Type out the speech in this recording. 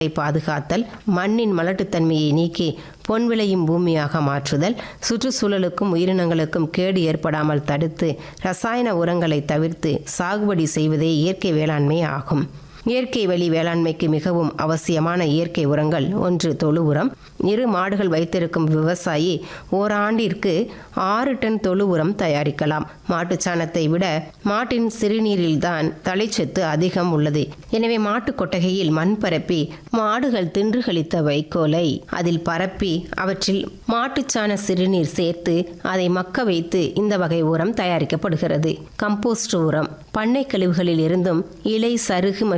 பாதுகாத்தல் மண்ணின் மலட்டுத்தன்மையை நீக்கி பொன் விளையும் பூமியாக மாற்றுதல் சுற்றுச்சூழலுக்கும் உயிரினங்களுக்கும் கேடு ஏற்படாமல் தடுத்து ரசாயன உரங்களை தவிர்த்து சாகுபடி செய்வதே இயற்கை வேளாண்மை ஆகும் இயற்கை வழி வேளாண்மைக்கு மிகவும் அவசியமான இயற்கை உரங்கள் ஒன்று தொழு உரம் இரு மாடுகள் வைத்திருக்கும் விவசாயி ஓராண்டிற்கு ஆறு டன் தொழு உரம் தயாரிக்கலாம் மாட்டுச்சாணத்தை விட மாட்டின் சிறுநீரில்தான் தலைச்சத்து அதிகம் உள்ளது எனவே மாட்டு கொட்டகையில் மண் பரப்பி மாடுகள் தின்று கழித்த வைக்கோலை அதில் பரப்பி அவற்றில் மாட்டுச்சாண சிறுநீர் சேர்த்து அதை மக்க வைத்து இந்த வகை உரம் தயாரிக்கப்படுகிறது கம்போஸ்ட் உரம் பண்ணை கழிவுகளில் இருந்தும் இலை சருகு மற்றும்